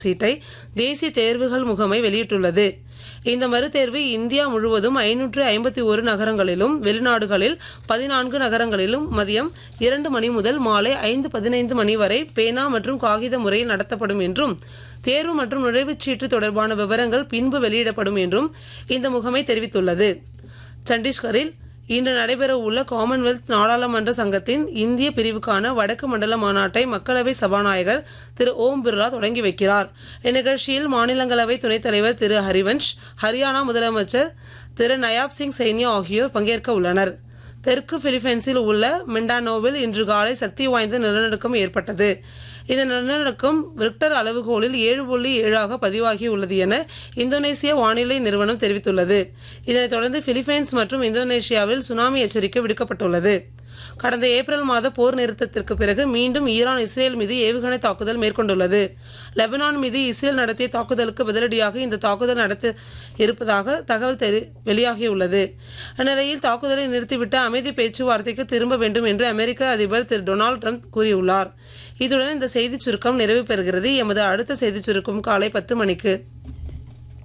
சீட்டை தேசிய தேர்வுகள் முகமை வெளியிட்டுள்ளது இந்த மறுதேர்வு இந்தியா முழுவதும் ஐநூற்று ஐம்பத்தி ஒரு நகரங்களிலும் வெளிநாடுகளில் பதினான்கு நகரங்களிலும் மதியம் இரண்டு மணி முதல் மாலை ஐந்து பதினைந்து மணி வரை பேனா மற்றும் காகித முறையில் நடத்தப்படும் என்றும் தேர்வு மற்றும் நுழைவுச் சீட்டு தொடர்பான விவரங்கள் பின்பு வெளியிடப்படும் என்றும் இந்த முகமை தெரிவித்துள்ளது சத்தீஸ்கரில் இன்று நடைபெறவுள்ள காமன்வெல்த் நாடாளுமன்ற சங்கத்தின் இந்திய பிரிவுக்கான வடக்கு மண்டல மாநாட்டை மக்களவை சபாநாயகர் திரு ஓம் பிர்லா தொடங்கி வைக்கிறார் இந்நிகழ்ச்சியில் மாநிலங்களவை துணைத் தலைவர் திரு ஹரிவன்ஷ் ஹரியானா முதலமைச்சர் திரு நயாப் சிங் சைனியா ஆகியோர் பங்கேற்க உள்ளனர் தெற்கு பிலிப்பைன்ஸில் உள்ள மிண்டானோவில் இன்று காலை சக்தி வாய்ந்த நிலநடுக்கம் ஏற்பட்டது இந்த நிலநடுக்கம் ரிக்டர் அளவுகோலில் ஏழு புள்ளி ஏழாக பதிவாகியுள்ளது என இந்தோனேசிய வானிலை நிறுவனம் தெரிவித்துள்ளது இதனைத் தொடர்ந்து பிலிப்பைன்ஸ் மற்றும் இந்தோனேஷியாவில் சுனாமி எச்சரிக்கை விடுக்கப்பட்டுள்ளது கடந்த ஏப்ரல் மாத போர் நிறுத்தத்திற்கு பிறகு மீண்டும் ஈரான் இஸ்ரேல் மீது ஏவுகணை தாக்குதல் மேற்கொண்டுள்ளது லெபனான் மீது இஸ்ரேல் நடத்திய தாக்குதலுக்கு பதிலடியாக இந்த தாக்குதல் நடத்த இருப்பதாக தகவல் தெரி வெளியாகியுள்ளது அந்நிலையில் தாக்குதலை நிறுத்திவிட்டு அமைதி பேச்சுவார்த்தைக்கு திரும்ப வேண்டும் என்று அமெரிக்க அதிபர் திரு டொனால்டு ட்ரம்ப் கூறியுள்ளார் இத்துடன் இந்த செய்திச் சுருக்கம் நிறைவு பெறுகிறது எமது அடுத்த செய்திச் சுருக்கம் காலை பத்து மணிக்கு